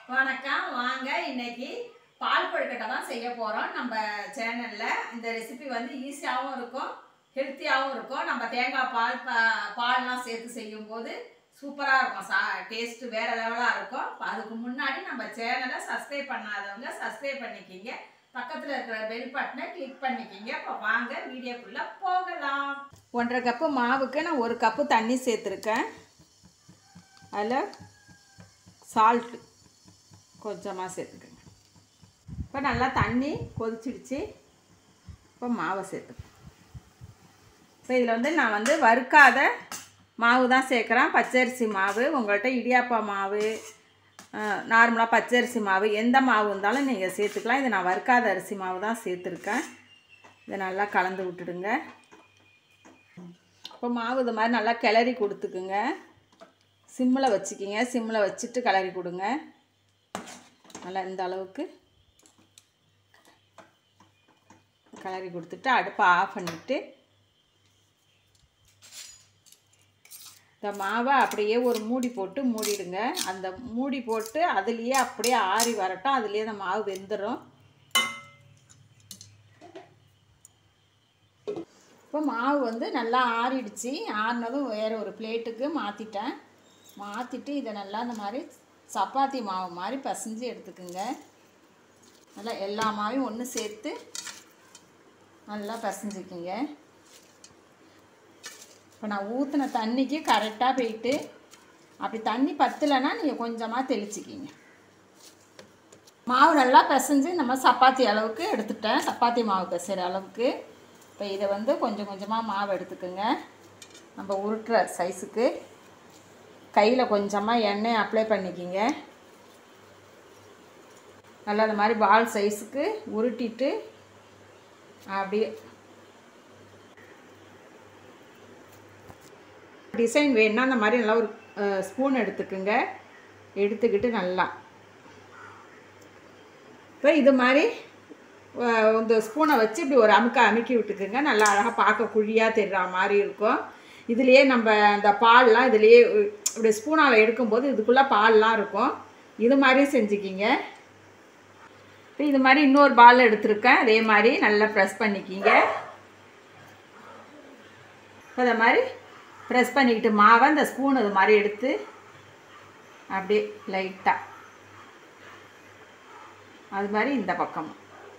வணக்கம் வாங்க இன்னைக்கு பால் கொழுக்கட்டை தான் செய்ய போகிறோம் நம்ம சேனலில் இந்த ரெசிபி வந்து ஈஸியாகவும் இருக்கும் ஹெல்த்தியாகவும் இருக்கும் நம்ம தேங்காய் பால் பா பால்லாம் சேர்த்து செய்யும்போது சூப்பராக இருக்கும் சா டேஸ்ட்டு வேறு லெவலாக இருக்கும் அதுக்கு முன்னாடி நம்ம சேனலை சப்ஸ்கிரைப் பண்ணாதவங்க சப்ஸ்கிரைப் பண்ணிக்கிங்க பக்கத்தில் இருக்கிற பெல் பட்டனை கிளிக் பண்ணிக்கிங்க இப்போ வாங்க வீடியோக்குள்ளே போகலாம் ஒன்றரை கப்பு மாவுக்கு நான் ஒரு கப்பு தண்ணி சேர்த்துருக்கேன் அதில் சால்ட்டு கொஞ்சமாக சேர்த்துக்கோங்க இப்போ நல்லா தண்ணி கொதிச்சிடுச்சு இப்போ மாவை சேர்த்துக்கோங்க இப்போ இதில் வந்து நான் வந்து வறுக்காத மாவு தான் சேர்க்குறேன் பச்சரிசி மாவு உங்கள்கிட்ட இடியாப்பா மாவு நார்மலாக பச்சரிசி மாவு எந்த மாவு இருந்தாலும் நீங்கள் சேர்த்துக்கலாம் இது நான் வறுக்காத அரிசி மாவு தான் சேர்த்துருக்கேன் இதை நல்லா கலந்து விட்டுடுங்க இப்போ மாவு இது மாதிரி நல்லா கிளறி கொடுத்துக்குங்க சிம்மில் வச்சுக்கிங்க சிம்மில் வச்சுட்டு கிளறி கொடுங்க நல்லா இந்த அளவுக்கு கிளறி கொடுத்துட்டு அடுப்பை ஆஃப் பண்ணிவிட்டு இந்த மாவை அப்படியே ஒரு மூடி போட்டு மூடிடுங்க அந்த மூடி போட்டு அதுலேயே அப்படியே ஆறி வரட்டும் அதுலேயே அந்த மாவு வெந்துடும் இப்போ மாவு வந்து நல்லா ஆறிடுச்சு ஆறினதும் வேறு ஒரு பிளேட்டுக்கு மாற்றிட்டேன் மாற்றிட்டு இதை நல்லா இந்த மாதிரி சப்பாத்தி மாவு மாதிரி பசைஞ்சு எடுத்துக்குங்க நல்லா எல்லா மாவையும் ஒன்று சேர்த்து நல்லா பசைஞ்சிக்கிங்க இப்போ நான் ஊற்றின தண்ணிக்கு கரெக்டாக போயிட்டு அப்படி தண்ணி பத்தலைன்னா நீங்கள் கொஞ்சமாக தெளிச்சிக்கிங்க மாவு நல்லா பிசைஞ்சு இந்த மாதிரி சப்பாத்தி அளவுக்கு எடுத்துட்டேன் சப்பாத்தி மாவு பிசைகிற அளவுக்கு இப்போ இதை வந்து கொஞ்சம் கொஞ்சமாக மாவு எடுத்துக்கோங்க நம்ம உருட்டுற சைஸுக்கு கையில் கொஞ்சமாக எண்ணெய் அப்ளை பண்ணிக்கிங்க நல்லா இந்த மாதிரி பால் சைஸுக்கு உருட்டிட்டு அப்படியே டிசைன் வேணுன்னா அந்த மாதிரி நல்லா ஒரு ஸ்பூன் எடுத்துக்குங்க எடுத்துக்கிட்டு நல்லா இப்போ இது மாதிரி இந்த ஸ்பூனை வச்சு இப்படி ஒரு அமுக்க அமுக்கி விட்டுக்குங்க நல்லா அழகாக பார்க்க குழியாக தெரிகிற மாதிரி இருக்கும் இதுலேயே நம்ம அந்த பால்லாம் இதுலேயே இப்படி ஸ்பூனால் எடுக்கும்போது இதுக்குள்ளே பால்லாம் இருக்கும் இது மாதிரி செஞ்சுக்கிங்க இப்போ இது மாதிரி இன்னொரு பால் எடுத்திருக்கேன் அதே மாதிரி நல்லா ப்ரெஸ் பண்ணிக்கிங்க இப்போ அதை மாதிரி ப்ரெஸ் பண்ணிக்கிட்டு மாவை அந்த ஸ்பூன் இது மாதிரி எடுத்து அப்படியே லைட்டாக அது மாதிரி இந்த பக்கம்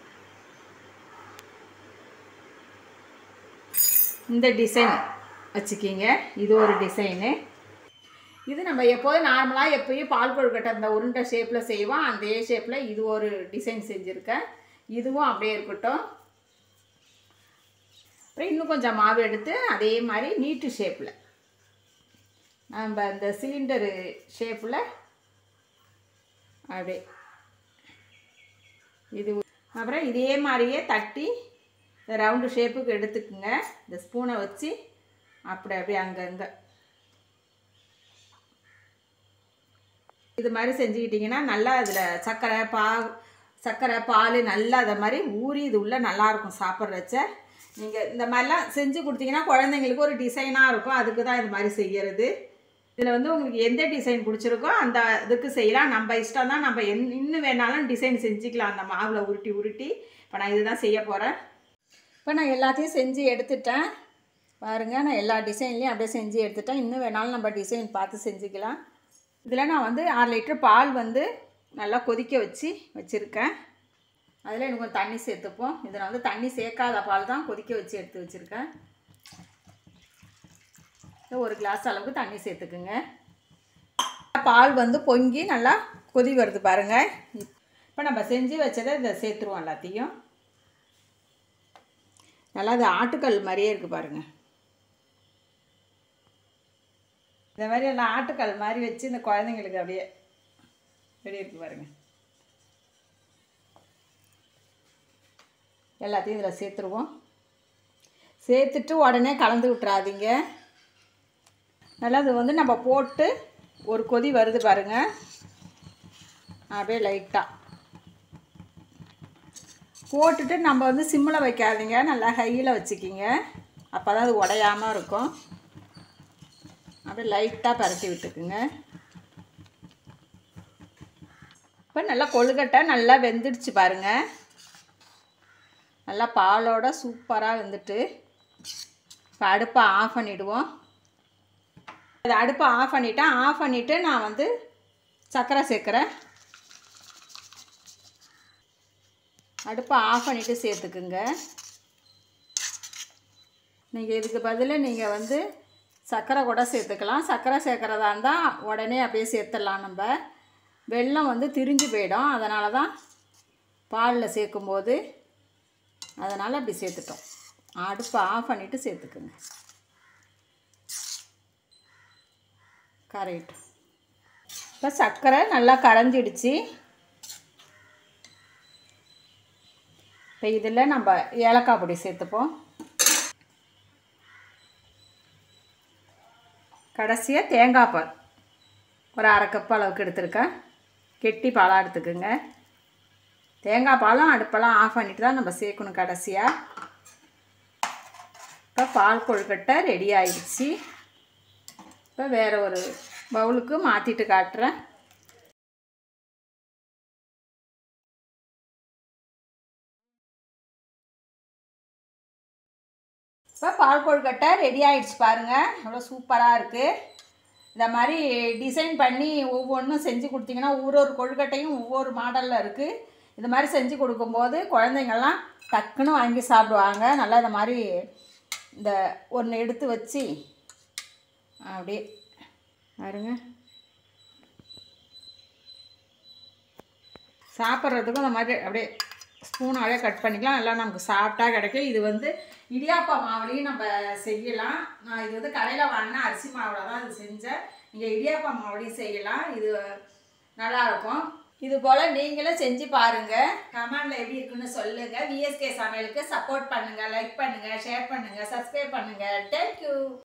இந்த டிசைன் வச்சுக்கிங்க இது ஒரு டிசைனு இது நம்ம எப்போதும் நார்மலாக எப்பயும் பால் கொழுக்கட்டை அந்த உருண்டை ஷேப்பில் செய்வோம் அதே ஷேப்பில் இது ஒரு டிசைன் செஞ்சுருக்கேன் இதுவும் அப்படியே இருக்கட்டும் அப்புறம் இன்னும் கொஞ்சம் மாவு எடுத்து அதே மாதிரி நீட்டு ஷேப்பில் நம்ம அந்த சிலிண்டரு ஷேப்பில் அப்படியே இது அப்புறம் இதே மாதிரியே தட்டி ரவுண்டு ஷேப்புக்கு எடுத்துக்குங்க இந்த ஸ்பூனை வச்சு அப்படி அப்படியே அங்கங்கே இது மாதிரி செஞ்சுக்கிட்டிங்கன்னா நல்லா அதில் சர்க்கரை பா சர்க்கரை பால் நல்லா அதை மாதிரி ஊறி இது உள்ளே நல்லாயிருக்கும் சாப்பிட்றச்ச நீங்கள் இந்த மாதிரிலாம் செஞ்சு கொடுத்தீங்கன்னா குழந்தைங்களுக்கு ஒரு டிசைனாக இருக்கும் அதுக்கு தான் இது மாதிரி செய்கிறது இதில் வந்து உங்களுக்கு எந்த டிசைன் பிடிச்சிருக்கோ அந்த இதுக்கு செய்யலாம் நம்ம இஷ்டம் தான் நம்ம என் இன்னும் வேணாலும் டிசைன் செஞ்சுக்கலாம் அந்த மாவில் உருட்டி உருட்டி இப்போ நான் இதுதான் செய்ய போகிறேன் இப்போ நான் எல்லாத்தையும் செஞ்சு எடுத்துட்டேன் பாருங்கள் நான் எல்லா டிசைன்லேயும் அப்படியே செஞ்சு எடுத்துட்டேன் இன்னும் வேணாலும் நம்ம டிசைன் பார்த்து செஞ்சுக்கலாம் இதில் நான் வந்து ஆறு லிட்டர் பால் வந்து நல்லா கொதிக்க வச்சு வச்சுருக்கேன் அதில் எனக்கு கொஞ்சம் தண்ணி சேர்த்துப்போம் இதில் வந்து தண்ணி சேர்க்காத பால் தான் கொதிக்க வச்சு எடுத்து வச்சுருக்கேன் ஒரு கிளாஸ் அளவுக்கு தண்ணி சேர்த்துக்குங்க பால் வந்து பொங்கி நல்லா கொதி வருது பாருங்கள் இப்போ நம்ம செஞ்சு வச்சதை இதை சேர்த்துருவோம் எல்லாத்தையும் நல்லா அது ஆட்டுக்கல் மாதிரியே இருக்குது பாருங்கள் இந்த மாதிரி எல்லாம் ஆட்டுக்கல் மாதிரி வச்சு இந்த குழந்தைங்களுக்கு அப்படியே வெளியே இருக்கு பாருங்க எல்லாத்தையும் இதில் சேர்த்துருவோம் சேர்த்துட்டு உடனே கலந்து விட்றாதீங்க நல்லா அது வந்து நம்ம போட்டு ஒரு கொதி வருது பாருங்க அப்படியே லைட்டாக போட்டுட்டு நம்ம வந்து சிம்மில் வைக்காதீங்க நல்லா ஹையில் வச்சுக்கிங்க அப்போ தான் அது உடையாமல் இருக்கும் அப்படியே லைட்டாக பரட்டி விட்டுக்குங்க இப்போ நல்லா கொழுக்கட்டை நல்லா வெந்துடுச்சு பாருங்க நல்லா பாலோட சூப்பராக வெந்துட்டு இப்போ அடுப்பை ஆஃப் பண்ணிவிடுவோம் அது அடுப்பை ஆஃப் பண்ணிட்டேன் ஆஃப் பண்ணிவிட்டு நான் வந்து சர்க்கரை சேர்க்குறேன் அடுப்பை ஆஃப் பண்ணிவிட்டு சேர்த்துக்குங்க நீங்கள் இதுக்கு பதில் நீங்கள் வந்து சர்க்கரை கூட சேர்த்துக்கலாம் சர்க்கரை சேர்க்குறதா இருந்தால் உடனே அப்படியே சேர்த்துடலாம் நம்ம வெல்லம் வந்து திரிஞ்சு போயிடும் அதனால தான் பாலில் சேர்க்கும்போது அதனால் அப்படி சேர்த்துட்டோம் அடுப்பை ஆஃப் பண்ணிவிட்டு சேர்த்துக்குங்க கரெக்ட் இப்போ சர்க்கரை நல்லா கரைஞ்சிடுச்சு இப்போ இதில் நம்ம ஏலக்காய் பொடி சேர்த்துப்போம் கடைசியாக தேங்காய் பால் ஒரு அரை கப் அளவுக்கு எடுத்துருக்கேன் கெட்டி பாலாக எடுத்துக்குங்க தேங்காய் பாலும் அடுப்பெல்லாம் ஆஃப் பண்ணிட்டு தான் நம்ம சேர்க்கணும் கடைசியாக இப்போ பால் கொழுக்கட்டை ரெடி ஆயிடுச்சு இப்போ வேறு ஒரு பவுலுக்கு மாற்றிட்டு காட்டுறேன் இப்போ பால் கொழுக்கட்டை ரெடி ஆயிடுச்சு பாருங்கள் அவ்வளோ சூப்பராக இருக்குது இந்த மாதிரி டிசைன் பண்ணி ஒவ்வொன்றும் செஞ்சு கொடுத்தீங்கன்னா ஒரு ஒரு கொழுக்கட்டையும் ஒவ்வொரு மாடலில் இருக்குது இந்த மாதிரி செஞ்சு கொடுக்கும்போது குழந்தைங்கள்லாம் டக்குன்னு வாங்கி சாப்பிடுவாங்க நல்லா இந்த மாதிரி இந்த ஒன்று எடுத்து வச்சு அப்படியே பாருங்க சாப்பிட்றதுக்கும் அந்த மாதிரி அப்படியே ஸ்பூனாலே கட் பண்ணிக்கலாம் நல்லா நமக்கு சாப்பிட்டா கிடைக்கும் இது வந்து இடியாப்பா மாவுலையும் நம்ம செய்யலாம் நான் இது வந்து கடையில் வாங்கின அரிசி மாவில் தான் இது செஞ்சேன் நீங்கள் இடியாப்பா மாவுலையும் செய்யலாம் இது நல்லாயிருக்கும் இது போல் நீங்களும் செஞ்சு பாருங்கள் கமெண்டில் எப்படி இருக்குன்னு சொல்லுங்கள் விஎஸ்கே சமையலுக்கு சப்போர்ட் பண்ணுங்கள் லைக் பண்ணுங்கள் ஷேர் பண்ணுங்கள் சப்ஸ்கிரைப் பண்ணுங்கள் தேங்க்யூ